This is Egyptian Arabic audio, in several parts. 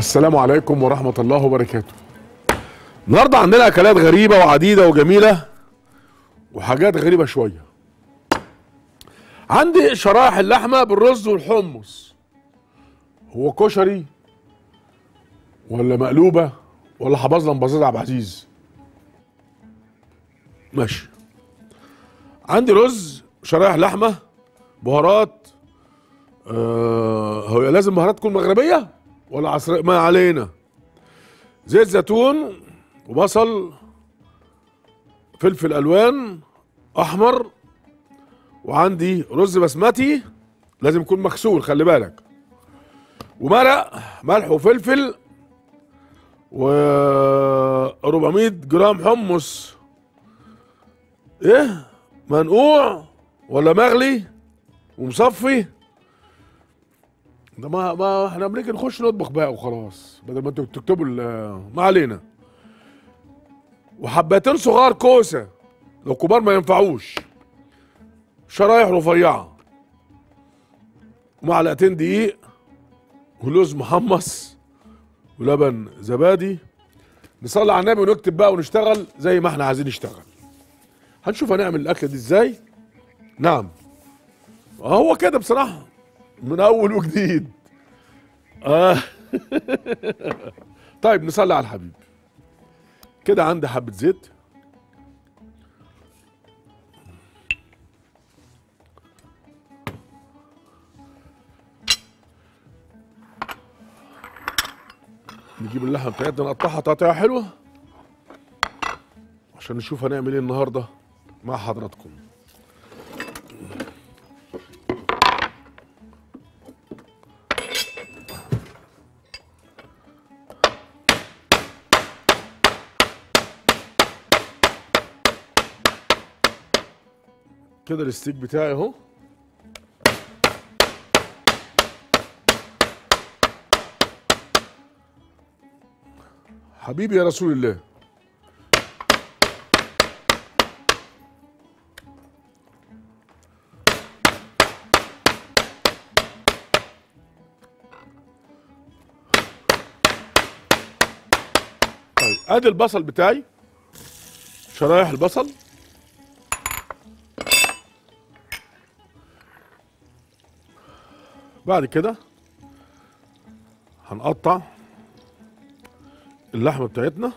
السلام عليكم ورحمة الله وبركاته النهاردة عندنا أكلات غريبة وعديدة وجميلة وحاجات غريبة شوية عندي شرايح اللحمة بالرز والحمص هو كشري ولا مقلوبة ولا حبظنا مبزاز عبد العزيز ماشي عندي رز شرايح لحمة بهارات آه هو لازم بهارات تكون مغربية ولا عصرية ما علينا زيت زيتون وبصل فلفل الوان احمر وعندي رز بسمتي لازم يكون مغسول خلي بالك ومرق ملح وفلفل و 400 جرام حمص ايه منقوع ولا مغلي ومصفي ده ما ما احنا بنيجي نخش نطبخ بقى وخلاص بدل ما انتوا تكتبوا ال- ما علينا وحبتين صغار كوسه لو كبار ما ينفعوش شرايح رفيعه ومعلقتين دقيق ولوز محمص ولبن زبادي نصلي على النبي ونكتب بقى ونشتغل زي ما احنا عايزين نشتغل هنشوف هنعمل الاكله دي ازاي نعم هو كده بصراحه من اول وجديد آه. طيب نصلي على الحبيب كده عندي حبه زيت نجيب اللحمه بتاعتنا نقطعها تقطيعه حلوه عشان نشوف هنعمل ايه النهارده مع حضراتكم كده الستيك بتاعي اهو حبيبي يا رسول الله طيب ادي البصل بتاعي شرايح البصل بعد كده هنقطع اللحمه بتاعتنا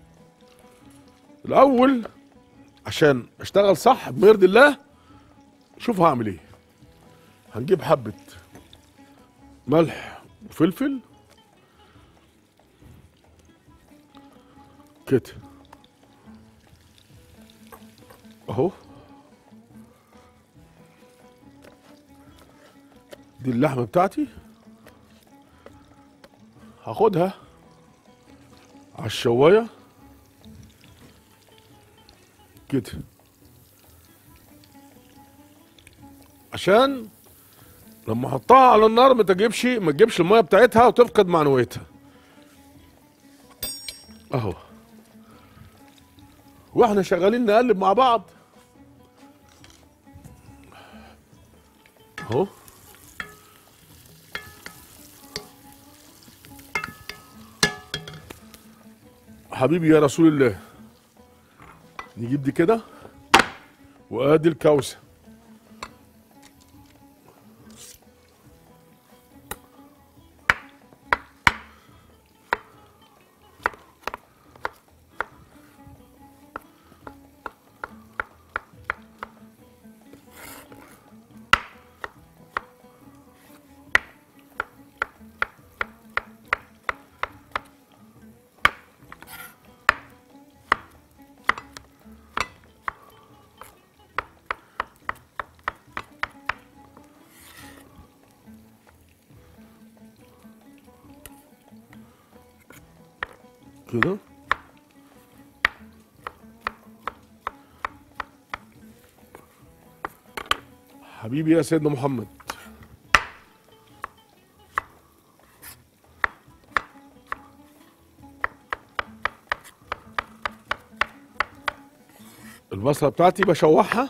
الاول عشان اشتغل صح بما يرضي الله شوف هعمل ايه هنجيب حبه ملح وفلفل كده اهو دي اللحمه بتاعتي هاخدها على الشوايه كده عشان لما احطها على النار ما تجيبش ما تجيبش الميه بتاعتها وتفقد معنويتها اهو واحنا شغالين نقلب مع بعض اهو حبيبي يا رسول الله نجيب دي كده وادي الكوسه كده حبيبي يا سيدنا محمد البصله بتاعتي بشوحها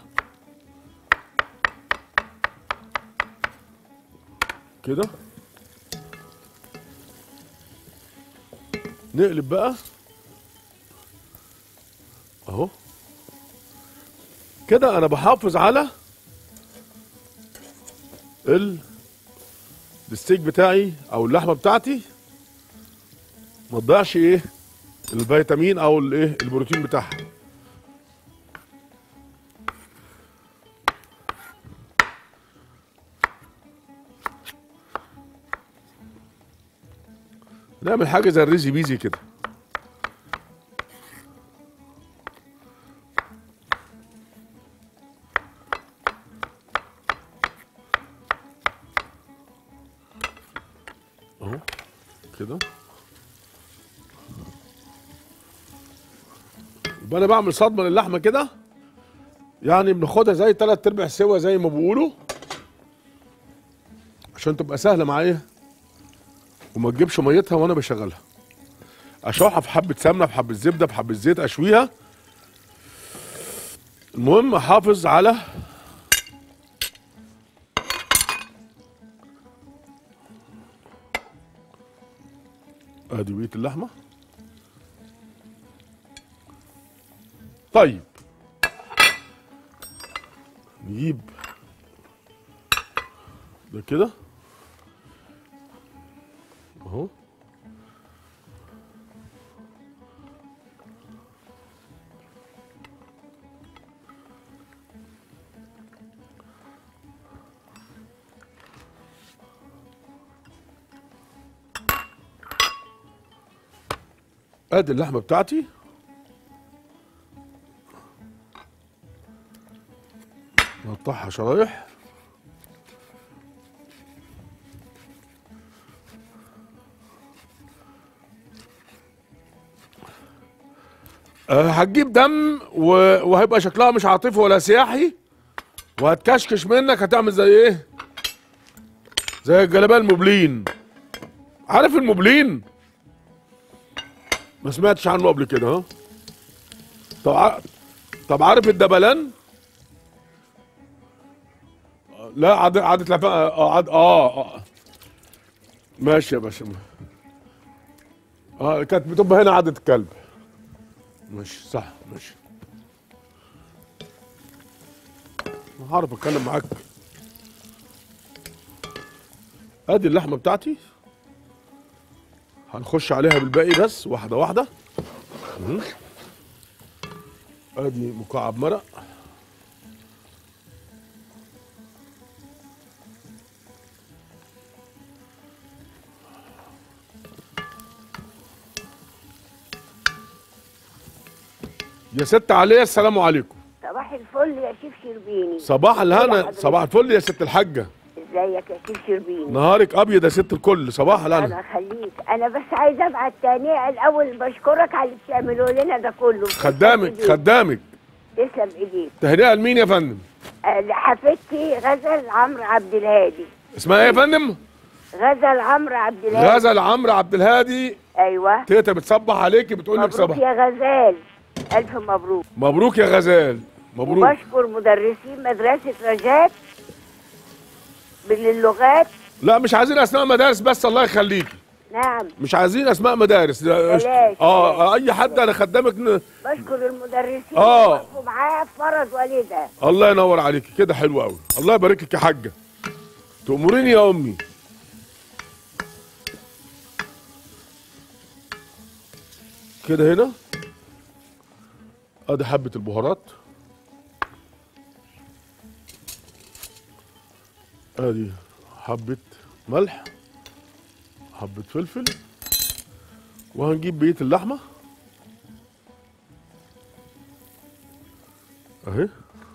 كده نقلب بقى اهو كده انا بحافظ على ال الستيك بتاعي او اللحمه بتاعتي ما تضيعش ايه الفيتامين او الايه البروتين بتاعها نعمل حاجه زي الريزي بيزي كده اهو كده يبقى انا بعمل صدمه للحمه كده يعني بناخدها زي تلات ارباع سوا زي ما بيقولوا عشان تبقى سهله معايا وما تجيبش ميتها وانا بشغلها اشوحها في حبه سمنه في حبه زبده في حبه زيت اشويها المهم احافظ على ادي بقيه اللحمه طيب نجيب ده كده اهو ادي اللحمه بتاعتي نقطعها شرايح أه هتجيب دم و- وهيبقى شكلها مش عاطفي ولا سياحي وهتكشكش منك هتعمل زي ايه زي الجلابيه المبلين عارف المبلين ما سمعتش عنه قبل كده ها طب ع- طب عارف الدبلان لا عاد عادة لعبة اه عاد اه اه ماشي يا باشا اه كانت بتبقى هنا عادة الكلب ماشي صح ماشي أنا هعرف اتكلم معاك ادي اللحمه بتاعتي هنخش عليها بالباقي بس واحده واحده مم. ادي مكعب مرق يا ست عليا السلام عليكم صباح الفل يا شيف شربيني صباح الهنا حضرتك. صباح الفل يا ست الحاجه ازيك يا شيف شربيني نهارك ابيض يا ست الكل صباح الهنا انا اخليك انا بس عايزه ابعت تهنئه الاول بشكرك على اللي بتعملوا لنا ده كله خدامك تسلم إيديك. خدامك تسلم ايديك تهنئه لمين يا فندم آه، لحفيدتي غزل عمرو عبد الهادي اسمها ايه يا فندم غزل عمرو عبد الهادي غزل عمرو عبد الهادي ايوه تيتا بتصبح عليكي بتقول لك مبروك صباح يا غزال الف مبروك مبروك يا غزال مبروك وبشكر مدرسين مدرسه رجاء باللغات لا مش عايزين اسماء مدارس بس الله يخليكي نعم مش عايزين اسماء مدارس ده- بلاش، اه اي حد انا خدامك ن... بشكر المدرسين آه. اللي وقفوا معايا في فرض والدها الله ينور عليكي كده حلو قوي الله يبارك لك يا حاجه تأمريني يا امي كده هنا ادي حبه البهارات ادي حبه ملح حبه فلفل وهنجيب بقيه اللحمه اهي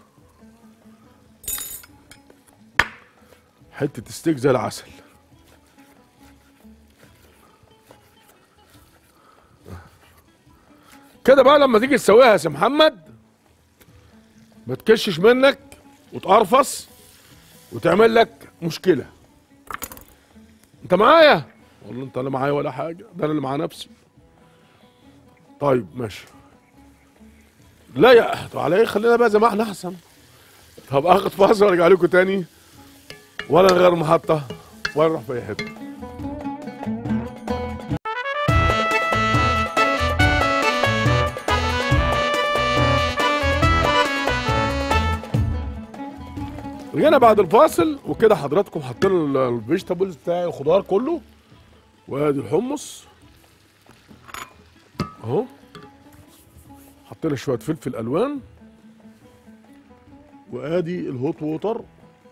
حته ستيك زي العسل كده بقى لما تيجي تسويها يا سي محمد ما تكشش منك وتقرفص وتعمل لك مشكله انت معايا والله انت لا معايا ولا حاجه ده انا اللي مع نفسي طيب ماشي لا يا طب على ايه خلينا بقى زي ما احنا احسن طب اخد فاصل وارجع لكم تاني ولا نغير محطه ولا نروح في اي حته رجعنا بعد الفاصل وكده حضراتكم حاطين الفيجيتابلز بتاعي الخضار كله وادي الحمص اهو حطينا شويه فلفل الوان وادي الهوت ووتر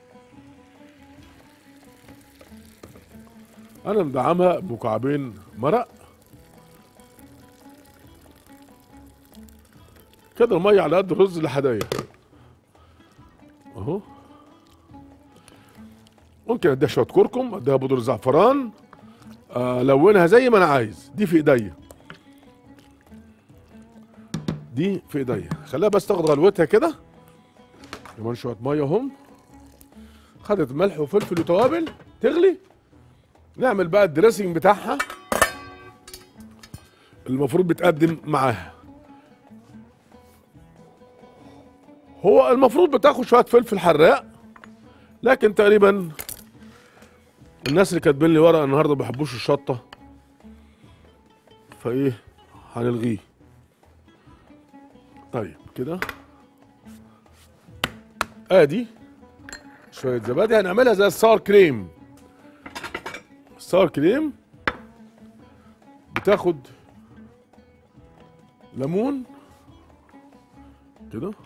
انا مدعمها بمكعبين مرق كده الميه على قد الرز الحدايا اهو ممكن اديها شويه كركم اديها بودره زعفران الونها زي ما انا عايز دي في ايديا دي في ايديا خليها بس تاخد غلوتها كده كمان شويه ميه اهم خدت ملح وفلفل وتوابل تغلي نعمل بقى الدريسنج بتاعها المفروض بتقدم معاها هو المفروض بتاخد شويه فلفل حراق لكن تقريبا الناس اللي كاتبين لي ورقه النهارده ما بيحبوش الشطه فايه هنلغيه طيب كده ادي شويه زبادي هنعملها زي السار كريم السار كريم بتاخد ليمون كده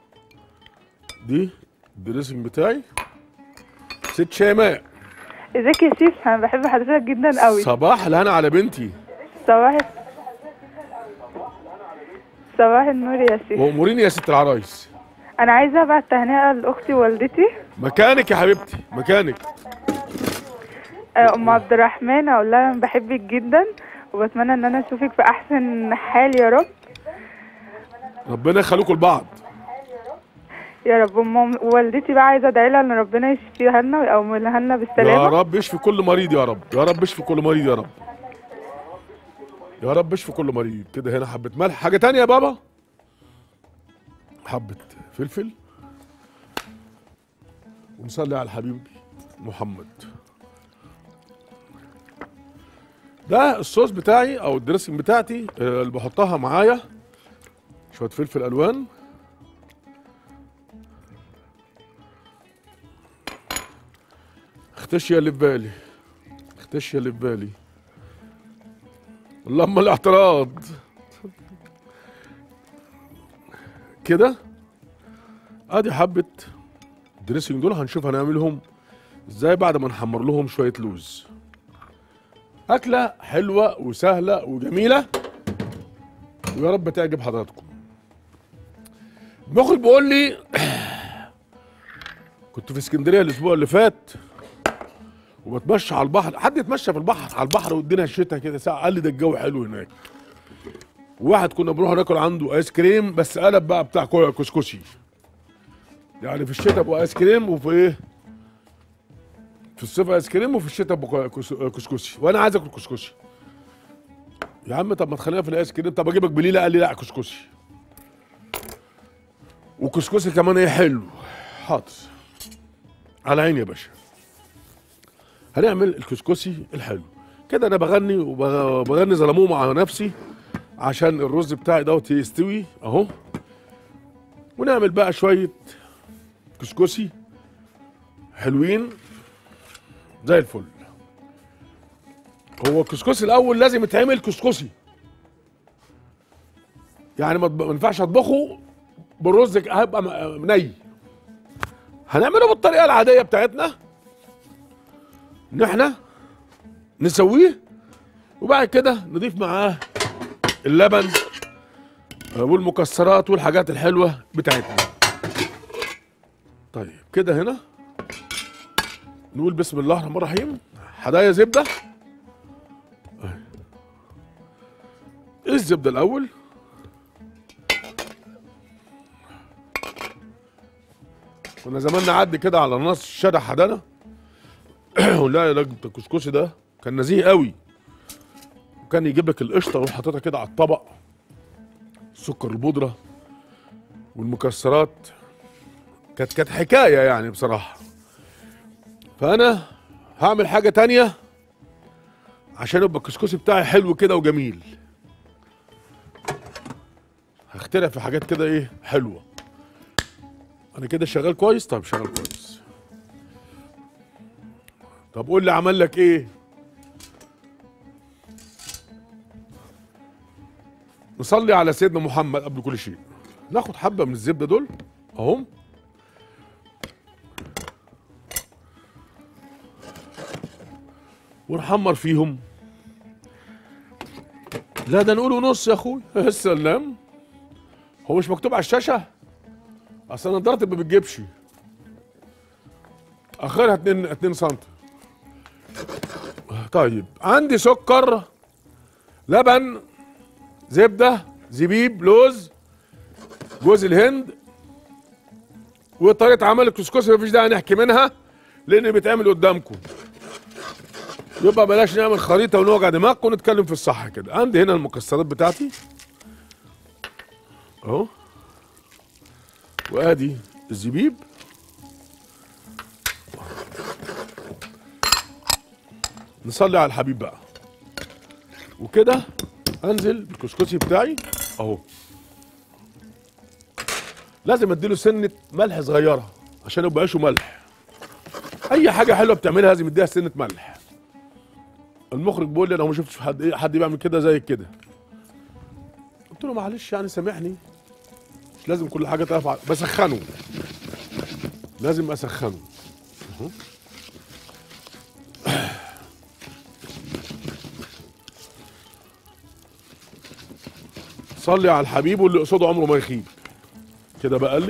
دي الدريسنج بتاعي ست شيماء ازيك يا شيف انا بحب حضرتك جدا قوي صباح الهنا على بنتي صباح صباح النور يا شيف واموريني يا ست العرايس انا عايزه ابعت تهنئه لاختي ووالدتي مكانك يا حبيبتي مكانك آه، ام عبد الرحمن اقول لها انا بحبك جدا وبتمنى ان انا اشوفك في احسن حال يا رب ربنا يخليكم لبعض يا رب ام والدتي بقى عايزه ادعي لها ان ربنا يشفيها لنا ويقومها لنا يا بالسلامه رب اشفي كل مريض يا رب يا رب اشفي كل مريض يا رب يا رب اشفي كل مريض كده هنا حبة ملح حاجة تانية يا بابا حبة فلفل ونصلي على الحبيب محمد ده الصوص بتاعي او الدريسنج بتاعتي آه، اللي بحطها معايا شوية فلفل الوان اختشي اللي في بالي اختشي اللي في بالي اللهم الاعتراض كده ادي حبة الدريسنج دول هنشوف هنعملهم ازاي بعد ما نحمر لهم شوية لوز أكلة حلوة وسهلة وجميلة ويا رب تعجب حضراتكم المخرج بيقول لي كنت في اسكندرية الأسبوع اللي فات وبتمشى على البحر حد يتمشى في البحر على البحر والدنيا الشتاء كده ساعة قال لي ده الجو حلو هناك واحد كنا بنروح ناكل عنده ايس كريم بس قلب بقى بتاع كو- كسكسي يعني في الشتاء بقى ايس كريم وفي ايه في الصيف ايس كريم وفي الشتاء بقى كس- كسكسي وانا عايز اكل كسكسي يا عم طب ما تخلينا في الايس كريم طب اجيبك بليله قال لي لا كسكسي وكسكسي كمان ايه حلو حاضر على عيني يا باشا هنعمل الكسكسي الحلو كده انا بغني وبغني ظلموه مع نفسي عشان الرز بتاعي دوت يستوي اهو ونعمل بقى شويه كسكسي حلوين زي الفل هو الكسكسي الاول لازم يتعمل كسكسي يعني ما ما ينفعش اطبخه بالرز ك- هيبقى م- ني هنعمله بالطريقه العاديه بتاعتنا ان احنا نسويه وبعد كده نضيف معاه اللبن والمكسرات والحاجات الحلوه بتاعتنا طيب كده هنا نقول بسم الله الرحمن الرحيم حدايا زبده أهي. ايه الزبده الاول كنا زمان نعدي كده على نص شارع حدانا ونلاقي لجنة الكسكسي ده كان نزيه قوي وكان يجيب لك القشطه ويروح حاططها كده على الطبق السكر البودره والمكسرات كانت كانت حكايه يعني بصراحه فانا هعمل حاجه تانية عشان يبقى الكسكسي بتاعي حلو كده وجميل هخترع في حاجات كده ايه حلوه انا كده شغال كويس طيب شغال كويس طب قول لي عمل لك ايه نصلي على سيدنا محمد قبل كل شيء ناخد حبه من الزبده دول اهم ونحمر فيهم لا ده نقوله نص يا اخوي يا سلام هو مش مكتوب على الشاشه اصل نضارتي ما بتجيبش اخرها 2 2 سم طيب عندي سكر لبن زبده زبيب لوز جوز الهند وطريقه عمل الكسكسي مفيش داعي نحكي منها لان بيتعمل قدامكم يبقى بلاش نعمل خريطه ونوجع دماغكم ونتكلم في الصح كده عندي هنا المكسرات بتاعتي اهو وادي الزبيب نصلي على الحبيب بقى وكده انزل بالكسكسي بتاعي اهو لازم اديله سنه ملح صغيره عشان يبقى عيشه ملح اي حاجه حلوه بتعملها لازم اديها سنه ملح المخرج بيقول لي انا ما شفتش حد إيه حد بيعمل كده زي كده قلت له معلش يعني سامحني مش لازم كل حاجه تقف على- بسخنه لازم اسخنه أهو. صلي على الحبيب واللي قصاده عمره ما يخيب كده بقلب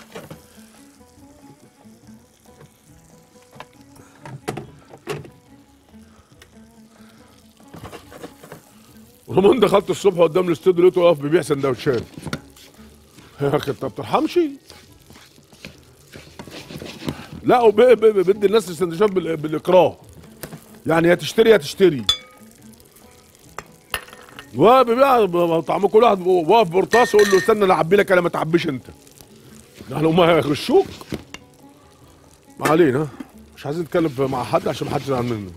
ومن دخلت الصبح قدام الاستوديو لقيته واقف بيبيع سندوتشات يا اخي انت ما بترحمش لا وب- ب- ب- بدي الناس السندوتشات بال- بالاكراه يعني يا تشتري يا تشتري وبيبيع ب- طعم كل واحد واقف برطاس يقول له استنى انا اعبي لك انا ما تعبيش انت يعني هم هيغشوك ما علينا مش عايزين نتكلم في- مع حد عشان ما حدش يزعل منه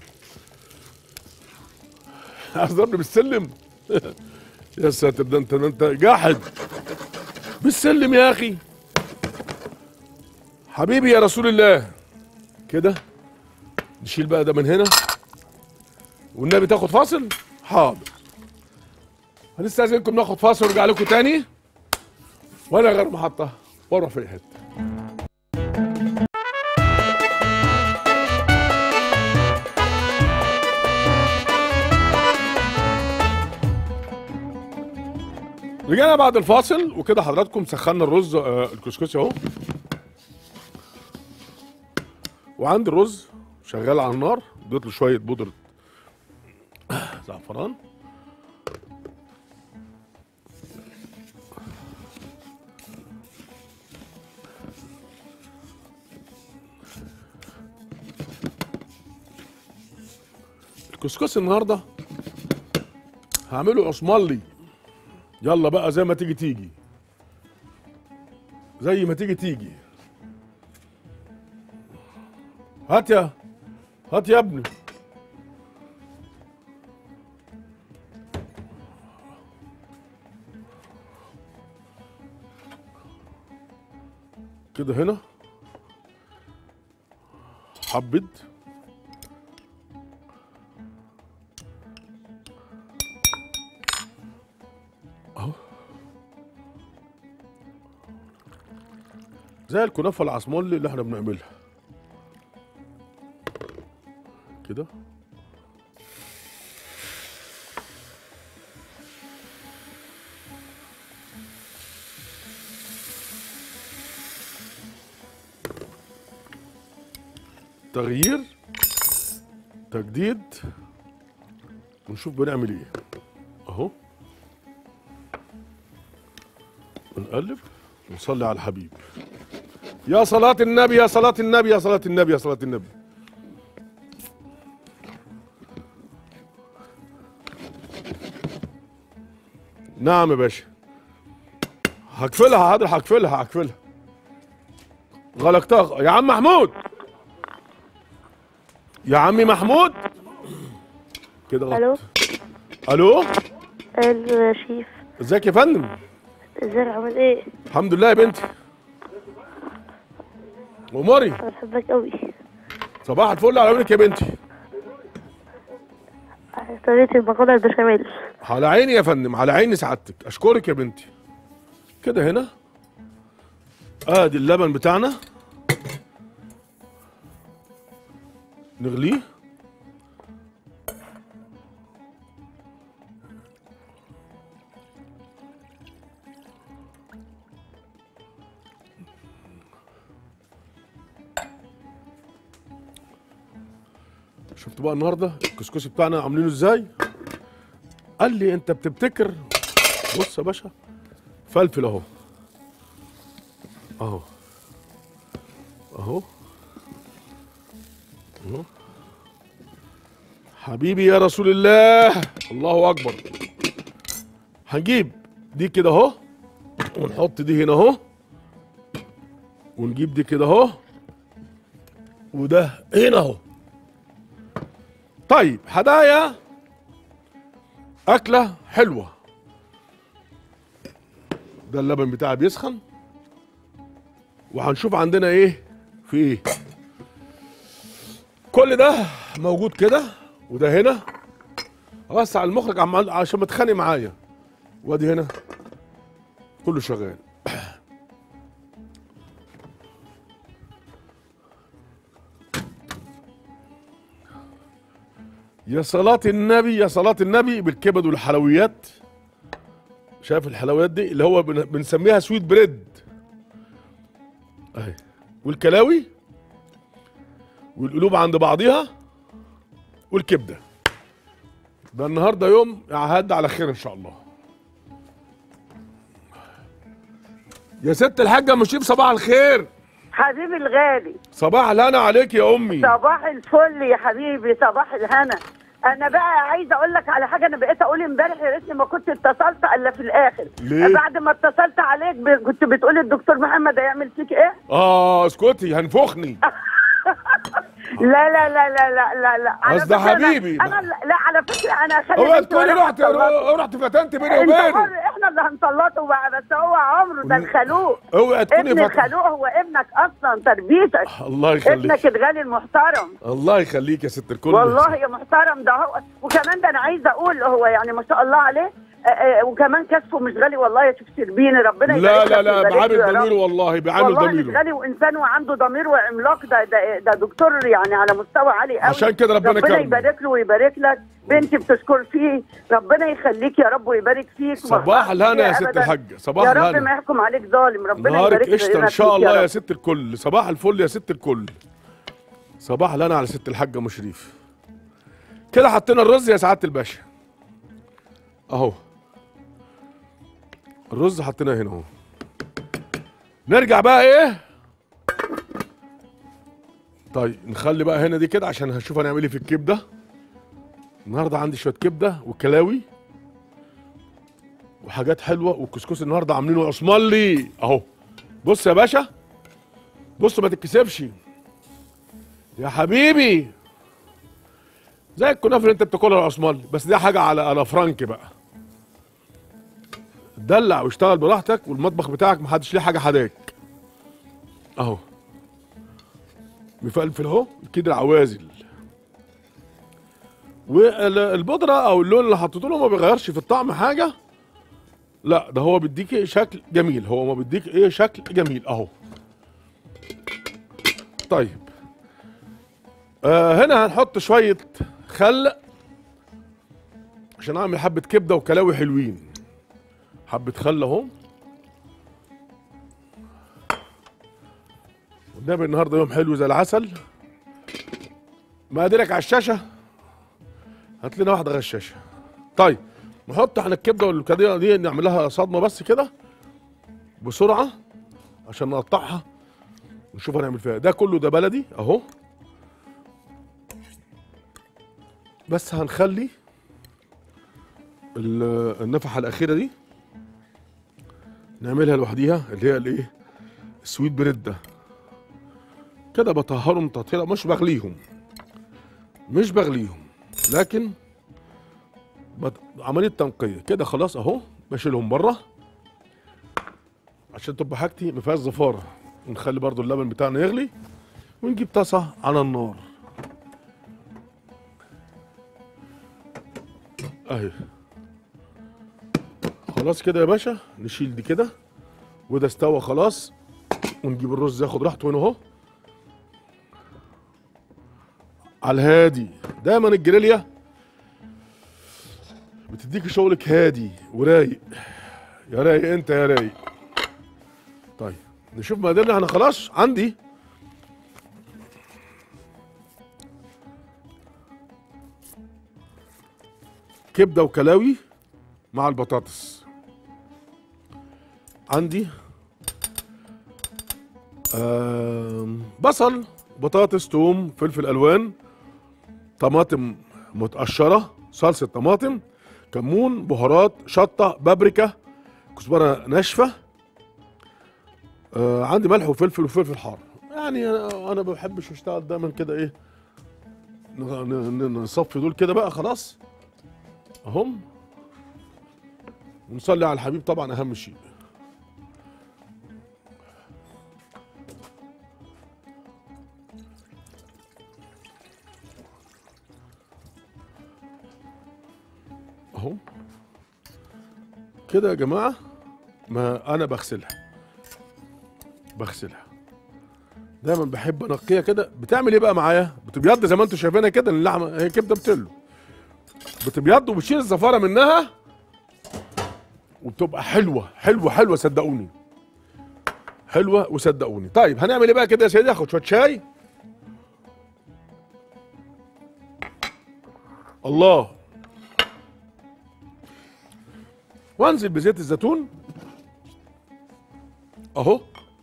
عايز ضربني بالسلم يا ساتر ده انت ده انت جاحد بالسلم يا اخي حبيبي يا رسول الله كده نشيل بقى ده من هنا والنبي تاخد فاصل حاضر هنستاذنكم ناخد فاصل ونرجع لكم تاني وانا غير محطه واروح في حته رجعنا بعد الفاصل وكده حضراتكم سخنا الرز آه الكسكسي اهو وعندي الرز شغال على النار اديت له شويه بودره زعفران الكسكسي النهارده هعمله عصملي يلا بقى زي ما تيجي تيجي زي ما تيجي تيجي هات يا هات يا ابني كده هنا حبد زي الكنافه العصمولي اللي احنا بنعملها كده تغيير تجديد ونشوف بنعمل ايه اهو نقلب ونصلي على الحبيب يا صلاة النبي يا صلاة النبي يا صلاة النبي يا صلاة النبي نعم يا باشا هقفلها حاضر هقفلها هقفلها غلقتها يا عم محمود يا عمي محمود كده غلط الو الو الشيف ازيك يا فندم ازيك عامل ايه الحمد لله يا بنتي اموري انا بحبك قوي صباح الفل على عيونك يا بنتي طريقة المكرونة البشاميل على عيني يا فندم على عيني سعادتك اشكرك يا بنتي كده هنا ادي اللبن بتاعنا نغليه شفت بقى النهارده الكسكسي بتاعنا عاملينه ازاي قال لي انت بتبتكر بص يا باشا فلفل اهو اهو اهو اهو حبيبي يا رسول الله الله اكبر هنجيب دي كده اهو ونحط دي هنا اهو ونجيب دي كده اهو وده هنا اهو طيب هدايا أكلة حلوة ده اللبن بتاعي بيسخن وهنشوف عندنا ايه في ايه كل ده موجود كده وده هنا اوسع المخرج عمال عشان ما تخانق معايا وادي هنا كله شغال يا صلاة النبي يا صلاة النبي بالكبد والحلويات شايف الحلويات دي اللي هو بن- بنسميها سويت بريد اهي والكلاوي والقلوب عند بعضيها والكبده ده النهارده يوم هعدي على خير ان شاء الله يا ست الحاجه مشيب صباح الخير حبيبي الغالي صباح الهنا عليك يا امي صباح الفل يا حبيبي صباح الهنا انا بقى عايزه اقول لك على حاجه انا بقيت اقول امبارح يا ريتني ما كنت اتصلت الا في الاخر ليه؟ بعد ما اتصلت عليك ب... كنت بتقول الدكتور محمد هيعمل فيك ايه اه اسكتي هنفخني لا لا لا لا لا لا لا على قصدي فكرة أنا- حبيبي. انا لا, لا على فكره انا خلي هو بالك تكوني وأنا رحت هسلطه. رحت فتنت بيني انت وبينه حر احنا اللي هنسلطه بقى بس هو عمره ده الخلوق اوعي تكوني ابن فتنت الخلوق هو ابنك اصلا تربيتك الله ابنك يخليك الغالي المحترم الله يخليك يا ست الكل والله يا محترم ده هو وكمان ده انا عايزه اقول هو يعني ما شاء الله عليه آه، آه، وكمان كسفه مش غالي والله يا شيخ شربيني ربنا لا يبارك لا لك لا ويبارك بعامل له يا رب. ضميره والله بعامل والله مش ضميره غالي وانسان وعنده ضمير وعملاق ده ده, ده دكتور يعني على مستوى عالي قوي عشان كده ربنا ربنا كرمه. يبارك له ويبارك لك بنتي بتشكر فيه ربنا يخليك يا رب ويبارك فيك صباح وما الهنا يا يخافش ست أبداً. الحاجه صباح يا رب الهنا ما يحكم عليك ظالم ربنا نهارك يبارك قشطه ان لك شاء فيك الله يا رب. ست الكل صباح الفل يا ست الكل صباح الهنا على ست الحاجه ام شريف كده حطينا الرز يا سعاده الباشا اهو الرز حطيناه هنا اهو نرجع بقى ايه طيب نخلي بقى هنا دي كده عشان هنشوف هنعمل ايه في الكبده النهارده عندي شويه كبده وكلاوي وحاجات حلوه والكسكس النهارده عاملينه عثمانلي اهو بص يا باشا بص ما تتكسفش يا حبيبي زي الكنافه اللي انت بتاكلها العثمانلي بس دي حاجه على على فرانك بقى دلع واشتغل براحتك والمطبخ بتاعك محدش ليه حاجه حداك اهو مفلفل اهو كده العوازل والبودره او اللون اللي حطيته له ما بيغيرش في الطعم حاجه لا ده هو بيديك شكل جميل هو ما بيديك ايه شكل جميل اهو طيب آه هنا هنحط شويه خل عشان اعمل حبه كبده وكلاوي حلوين حبه خل اهو والنبي النهارده يوم حلو زي العسل مقاديرك على الشاشه هات لنا واحده غشاشه طيب نحط احنا الكبده والكديه دي نعمل لها صدمه بس كده بسرعه عشان نقطعها ونشوف هنعمل فيها إيه. ده كله ده بلدي اهو بس هنخلي ال- النفحه الاخيره دي نعملها لوحديها اللي هي الايه السويت بريد ده كده بطهرهم تطهيره مش بغليهم مش بغليهم لكن بت- عمليه تنقيه كده خلاص اهو بشيلهم بره عشان تبقى حاجتي ما فيهاش زفاره ونخلي برضو اللبن بتاعنا يغلي ونجيب طاسه على النار اهي خلاص كده يا باشا نشيل دي كده وده استوى خلاص ونجيب الرز ياخد راحته هنا اهو على الهادي دايما الجريليا بتديك شغلك هادي ورايق يا رايق انت يا رايق طيب نشوف مقاديرنا انا خلاص عندي كبده وكلاوي مع البطاطس عندي آم، بصل بطاطس توم فلفل الوان طماطم متقشره صلصه طماطم كمون بهارات شطه بابريكا كزبره ناشفه آه عندي ملح وفلفل وفلفل حار يعني انا أنا ما بحبش اشتغل دايما كده ايه ن- ن- ن- نصفي دول كده بقى خلاص اهم ونصلي على الحبيب طبعا اهم شيء اهو كده يا جماعه ما انا بغسلها بغسلها دايما بحب انقيها كده بتعمل ايه بقى معايا بتبيض زي ما انتم شايفينها كده اللحمه هي كبده بتلو بتبيض وبتشيل الزفاره منها وبتبقى حلوه حلوه حلوه صدقوني حلوه وصدقوني طيب هنعمل ايه بقى كده يا سيدي اخد شويه شاي الله وانزل بزيت الزيتون اهو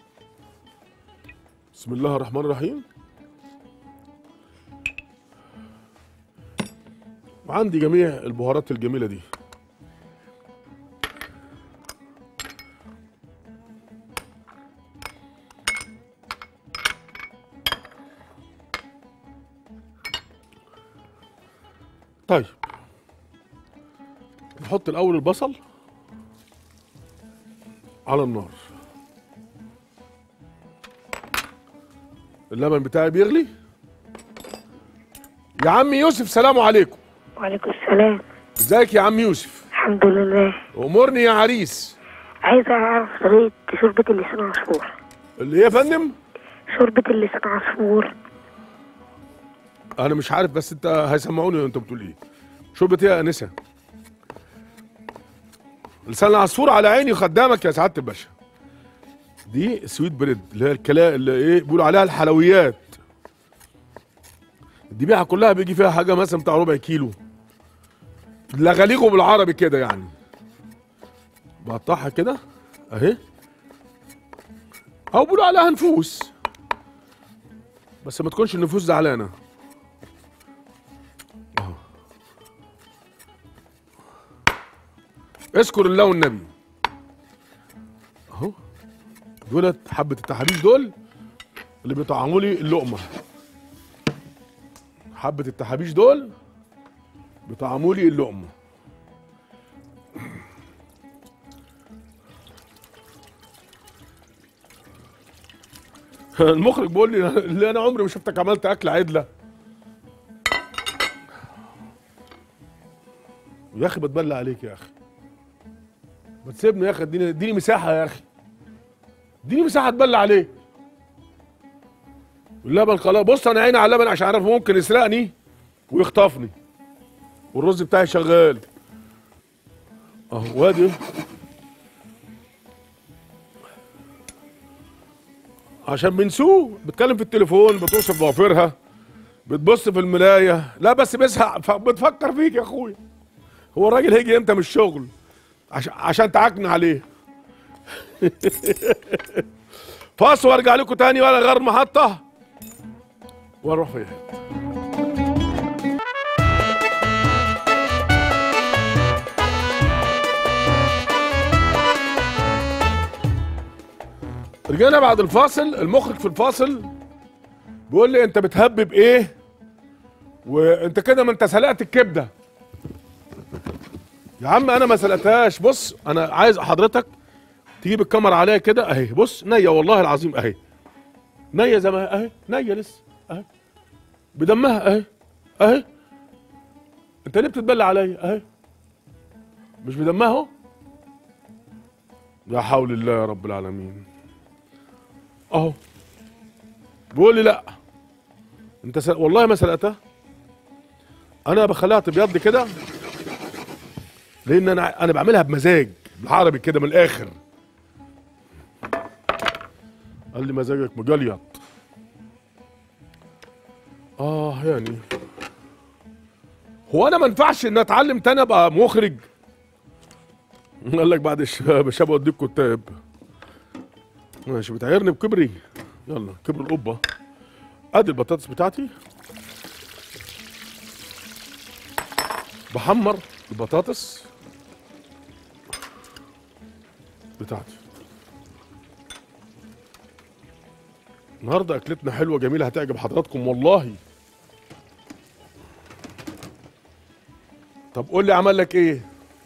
بسم الله الرحمن الرحيم وعندي جميع البهارات الجميلة دي طيب نحط الأول البصل على النار اللبن بتاعي بيغلي يا عم يوسف سلام عليكم وعليكم السلام ازيك يا عم يوسف الحمد لله امرني يا عريس عايز اعرف طريقة شوربة اللسان عصفور اللي هي يا فندم شوربة اللسان عصفور انا مش عارف بس انت هيسمعوني انت بتقول ايه شوربه ايه يا انسه لسان العصفور على عيني خدامك يا سعاده الباشا دي سويت بريد اللي هي الكلا اللي ايه بيقولوا عليها الحلويات الذبيحه كلها بيجي فيها حاجه مثلا بتاع ربع كيلو لغاليغه بالعربي كده يعني بقطعها كده اهي او بيقولوا عليها نفوس بس ما تكونش النفوس زعلانه أهو. اذكر الله والنبي اهو دولت حبه التحابيش دول اللي بيطعموا لي اللقمه حبه التحابيش دول بيطعموا لي اللقمه المخرج بيقول لي اللي انا عمري ما شفتك عملت اكل عدله يا اخي بتبلى عليك يا اخي ما تسيبني يا اخي اديني اديني مساحه يا اخي اديني مساحه اتبلى عليك اللبن خلاص بص انا عيني على اللبن عشان اعرف ممكن يسرقني ويخطفني والرز بتاعي شغال اهو وادي عشان بنسوه بتكلم في التليفون بتوصف ضوافرها بتبص في المرايه لا بس بيزهق ف- بتفكر فيك يا اخويا هو الراجل هيجي امتى من الشغل عشان عشان تعكن عليه فاصل وارجع لكم تاني ولا غير محطه واروح فين رجعنا بعد الفاصل المخرج في الفاصل بيقول لي انت بتهبب ايه وانت كده ما انت سلقت الكبده يا عم انا ما سلقتهاش بص انا عايز حضرتك تجيب الكاميرا عليا كده اهي بص نيه والله العظيم اهي نيه زي ما هي اهي نيه لسه اهي بدمها اهي اهي انت ليه بتتبلى عليا اهي مش بدمها اهو لا حول الله يا رب العالمين اهو بيقول لي لا انت سل... والله ما سلقتها انا بخليها تبيض كده لان انا انا بعملها بمزاج بالعربي كده من الاخر قال لي مزاجك مجليط اه يعني هو انا ما ينفعش ان اتعلم تاني ابقى مخرج قال لك بعد الشباب الشباب اوديك كتاب ماشي بتعيرني بكبري يلا كبر القبه ادي البطاطس بتاعتي بحمر البطاطس بتاعتي النهارده اكلتنا حلوه جميله هتعجب حضراتكم والله طب قول لي عمل لك ايه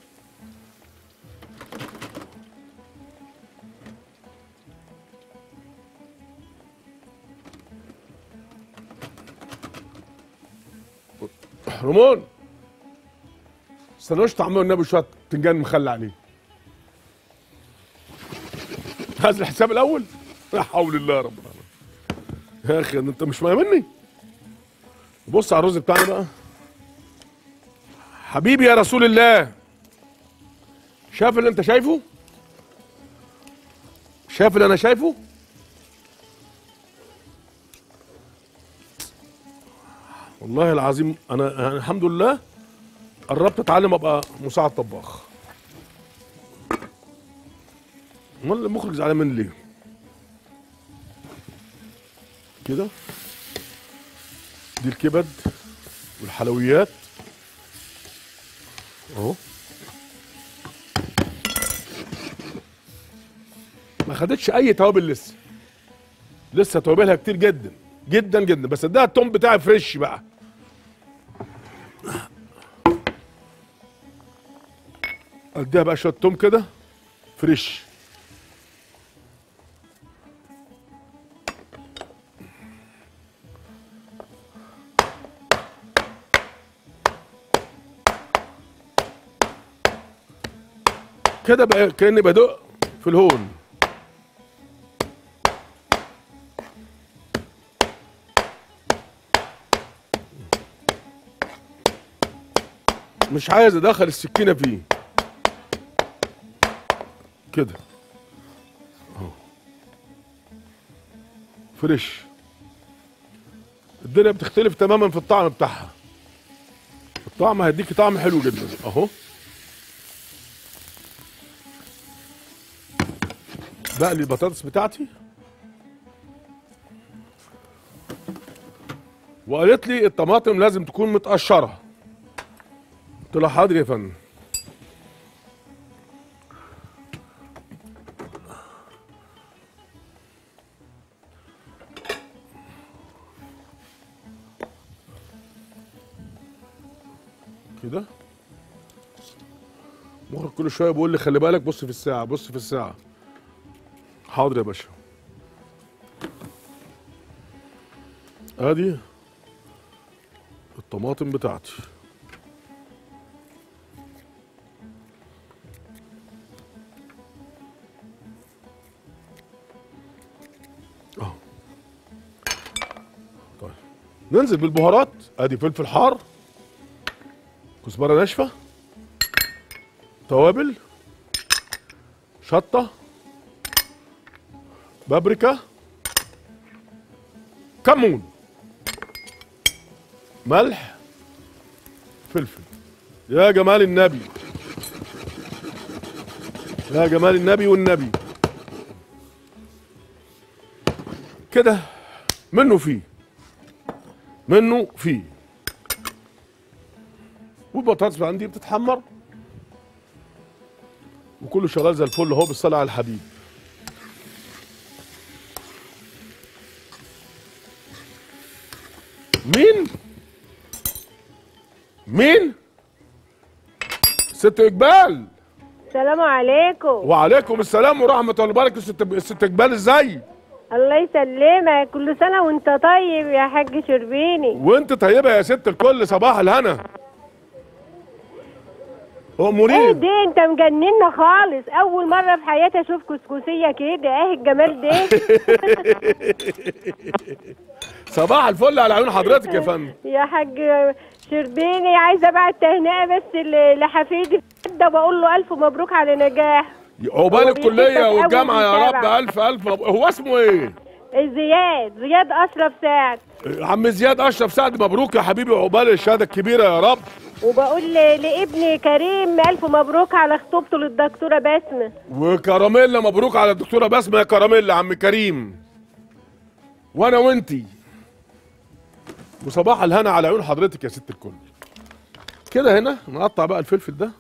رمون استنوش طعمه النبي شويه تنجان مخلى عليه هذا الحساب الاول لا حول الله يا رب العالمين يا اخي انت مش مأمني بص على الرز بتاعنا بقى حبيبي يا رسول الله شايف اللي انت شايفه شايف اللي انا شايفه والله العظيم انا أنا الحمد لله قربت اتعلم ابقى مساعد طباخ امال المخرج زعلان مني ليه كده دي الكبد والحلويات اهو ما خدتش اي توابل لسه لسه توابلها كتير جدا جدا جدا بس ده التوم بتاعي فريش بقى اديها بقى شويه توم كده فريش كده بقى كاني بدق في الهون مش عايز ادخل السكينه فيه كده اهو فريش الدنيا بتختلف تماما في الطعم بتاعها الطعم هيديكي طعم حلو جدا اهو بقلي البطاطس بتاعتي وقالت لي الطماطم لازم تكون متقشره قلت لها حاضر يا فندم كده مخرج كل شويه بيقول لي خلي بالك بص في الساعه بص في الساعه حاضر يا باشا ادي الطماطم بتاعتي اهو طيب ننزل بالبهارات ادي فلفل حار كزبره ناشفه توابل شطه بابريكا كمون ملح فلفل يا جمال النبي يا جمال النبي والنبي كده منه فيه منه فيه والبطاطس عندي بتتحمر وكله شغال زي الفل اهو بالصلاه على الحبيب مين مين ست اقبال السلام عليكم وعليكم السلام ورحمه الله وبركاته ست ست اقبال ازاي الله يسلمك كل سنة وانت طيب يا حاج شربيني وانت طيبه يا ست الكل صباح الهنا ايه امورين دي انت مجننا خالص اول مره في حياتي اشوف كسكسيه كده ايه الجمال ده صباح الفل على عيون حضرتك يا فندم يا حاج شربيني عايزه ابعت تهنئه بس ل- لحفيدي ده بقول له الف مبروك على نجاح عقبال هو الكليه بيحبك أوي والجامعه يا رب وبيتابع. الف الف مبروك. هو اسمه ايه زياد زياد اشرف سعد عم زياد اشرف سعد مبروك يا حبيبي عقبال الشهاده الكبيره يا رب وبقول ل- لابني كريم الف مبروك على خطوبته للدكتوره بسمه وكراميلا مبروك على الدكتوره بسمه يا كراميلا عم كريم وانا وانتي وصباح الهنا على عيون حضرتك يا ست الكل كده هنا نقطع بقى الفلفل ده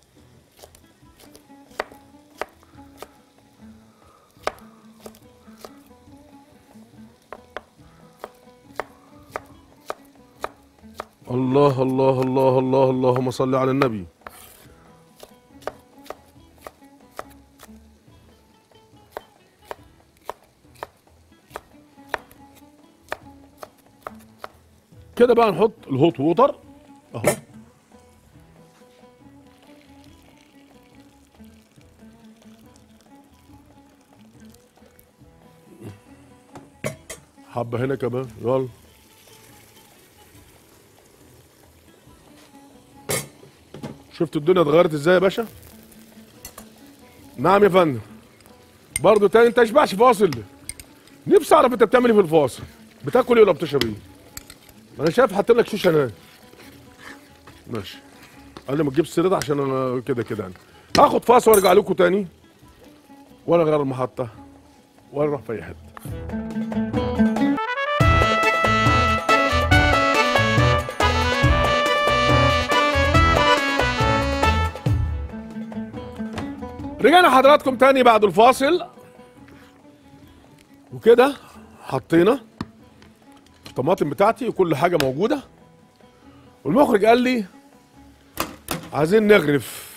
الله الله الله الله اللهم صل على النبي كده بقى نحط الهوت ووتر اهو حبة هنا كمان يلا شفت الدنيا اتغيرت ازاي يا باشا نعم يا فندم برضه تاني انت اشبعش فاصل نفسي اعرف انت بتعمل ايه في الفاصل بتاكل ايه ولا بتشرب ايه انا شايف حاطين لك شيشه هناك ماشي قال لي ما تجيبش سيرتها عشان انا كده كده يعني هاخد فاصل وارجع لكم تاني ولا غير المحطه ولا اروح في اي حته رجعنا حضراتكم تاني بعد الفاصل وكده حطينا الطماطم بتاعتي وكل حاجه موجوده والمخرج قال لي عايزين نغرف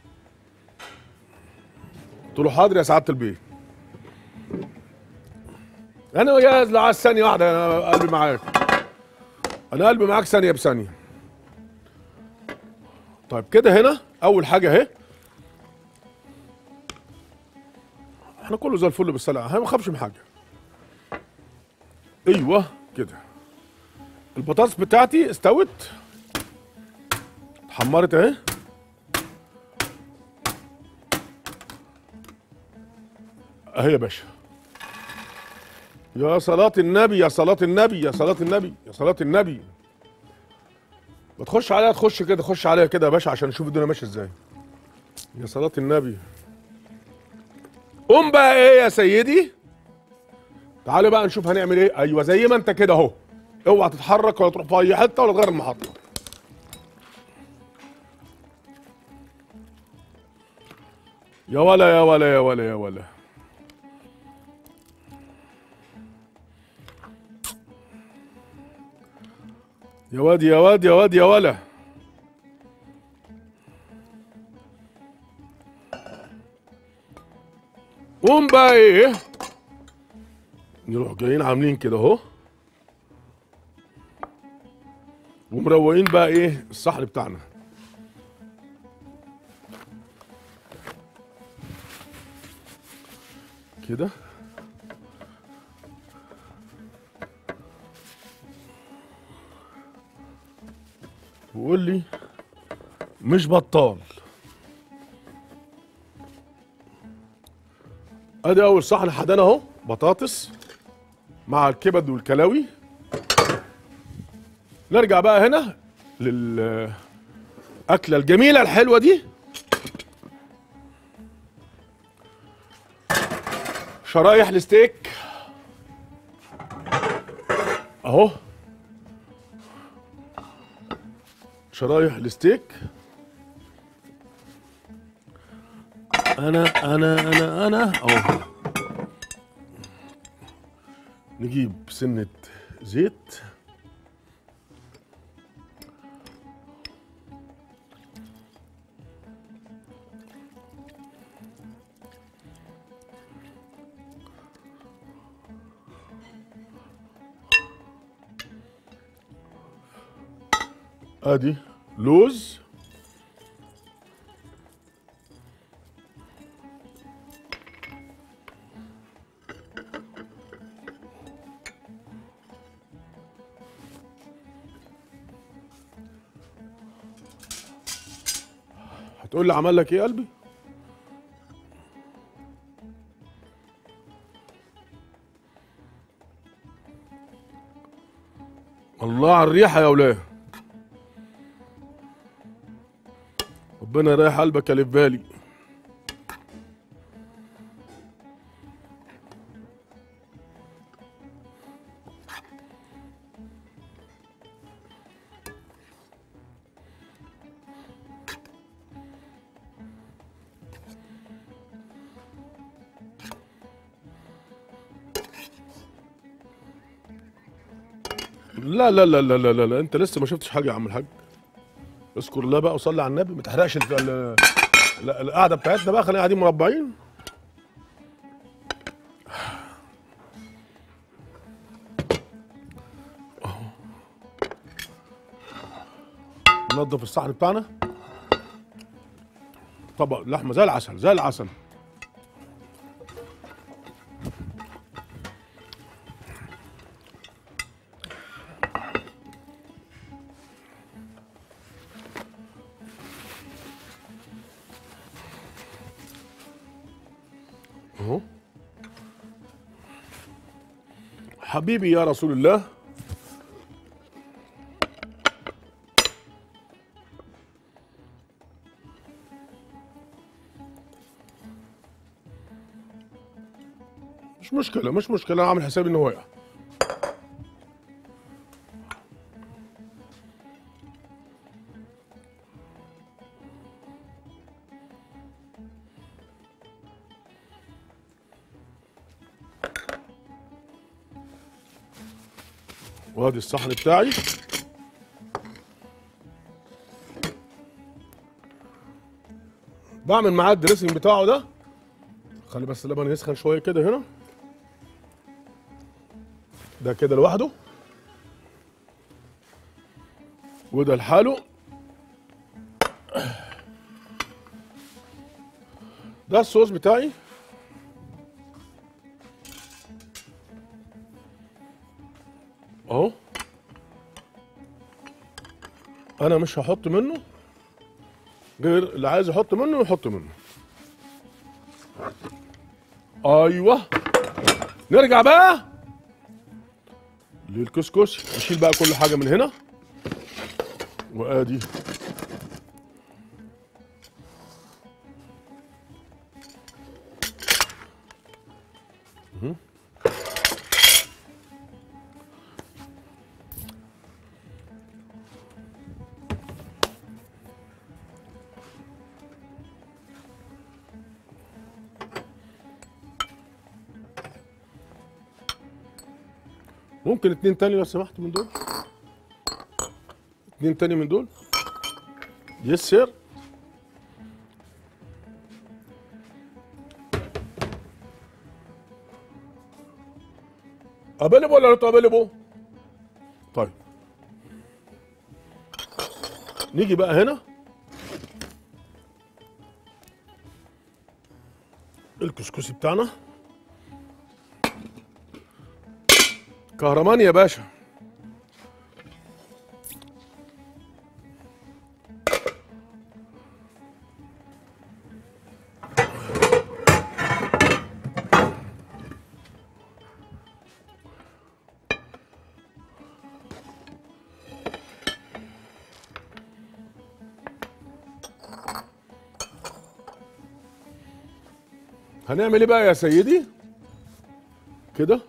قلت له حاضر يا سعاده البيت انا جاهز لعايز ثانيه واحده انا قلبي معاك انا قلبي معاك ثانيه بثانيه طيب كده هنا اول حاجه اهي احنا كله زي الفل بالسلامه احنا ما نخافش من حاجه ايوه كده البطاطس بتاعتي استوت اتحمرت اهي اهي يا باشا يا صلاة النبي يا صلاة النبي يا صلاة النبي يا صلاة النبي ما تخش عليها تخش كده خش عليها كده يا باشا عشان نشوف الدنيا ماشيه ازاي يا صلاة النبي قوم بقى ايه يا سيدي تعالوا بقى نشوف هنعمل ايه ايوه زي ما انت كده اهو اوعى تتحرك ولا تروح في اي حته ولا تغير المحطه يا ولا يا ولا يا ولا يا ولا يا واد يا واد يا واد يا ولا قوم بقى ايه نروح جايين عاملين كده اهو ومروقين بقى ايه الصحن بتاعنا كده وقول لي مش بطال ادي اول صحن حدانا اهو بطاطس مع الكبد والكلاوي نرجع بقى هنا للاكله الجميله الحلوه دي شرايح الستيك اهو شرايح الستيك انا انا انا انا اهو نجيب سنة زيت ادي لوز هتقول لي عمل لك ايه يا قلبي الله على الريحه يا ولاد ربنا يريح قلبك يا اللي في بالي لا لا لا لا لا لا, لا. انت لسه ما شفتش حاجه يا عم الحاج اذكر الله بقى وصلي على النبي ما تحرقش ال- ال- لا، القعده بتاعتنا بقى خلينا قاعدين مربعين أهو. ننضف الصحن بتاعنا طبق لحمه زي العسل زي العسل اهو حبيبي يا رسول الله مش مشكلة مش مشكلة أنا عامل حسابي إنه وقع وادي الصحن بتاعي بعمل معاه الدريسنج بتاعه ده خلي بس اللبن يسخن شويه كده هنا ده كده لوحده وده لحاله ده الصوص بتاعي اهو انا مش هحط منه غير اللي عايز يحط منه يحط منه ايوه نرجع بقى للكسكسي نشيل بقى كل حاجه من هنا وادي مهم. ممكن اتنين تاني لو سمحت من دول اتنين تاني من دول يس سير ابلبه ولا لا ابلبه طيب نيجي بقى هنا الكسكسي بتاعنا كهرمان يا باشا هنعمل ايه بقى يا سيدي كده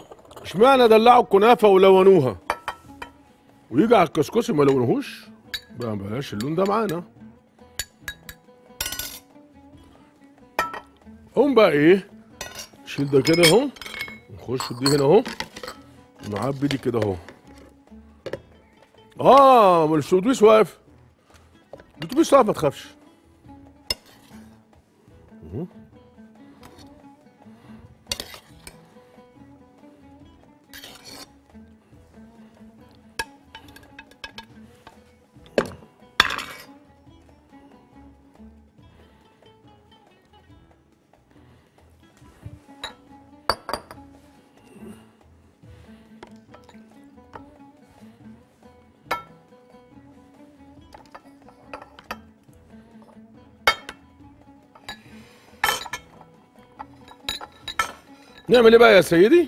اشمعنى دلعوا الكنافه ولونوها ويجي على الكسكسي ما لونوهوش بقى بلاش اللون ده معانا قوم بقى ايه نشيل ده كده اهو نخش دي هنا اهو نعبي دي كده اهو اه ما الاتوبيس واقف الاتوبيس واقف ما تخافش اهو. نعمل ايه بقى يا سيدي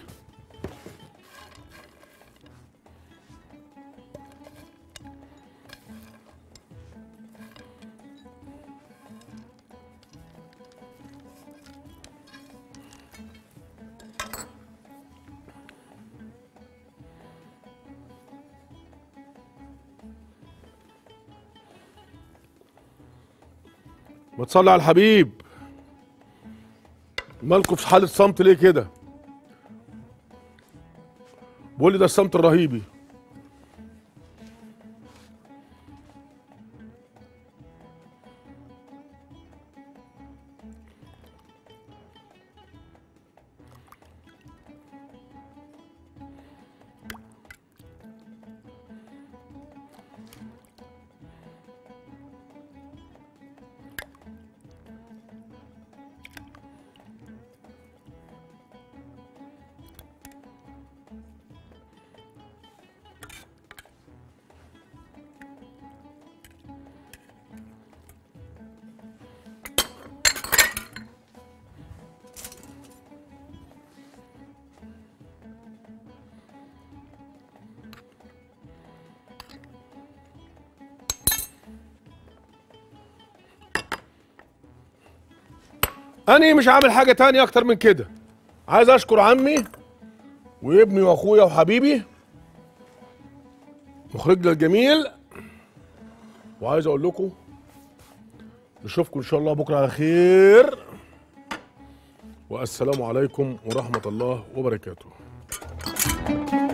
ما تصلي على الحبيب مالكوا في حالة صمت ليه كده؟ بقول لي ده الصمت الرهيبي أنا مش عامل حاجة تانية أكتر من كده عايز أشكر عمي وابني وأخويا وحبيبي مخرجنا الجميل وعايز أقول لكم نشوفكم إن شاء الله بكرة على خير والسلام عليكم ورحمة الله وبركاته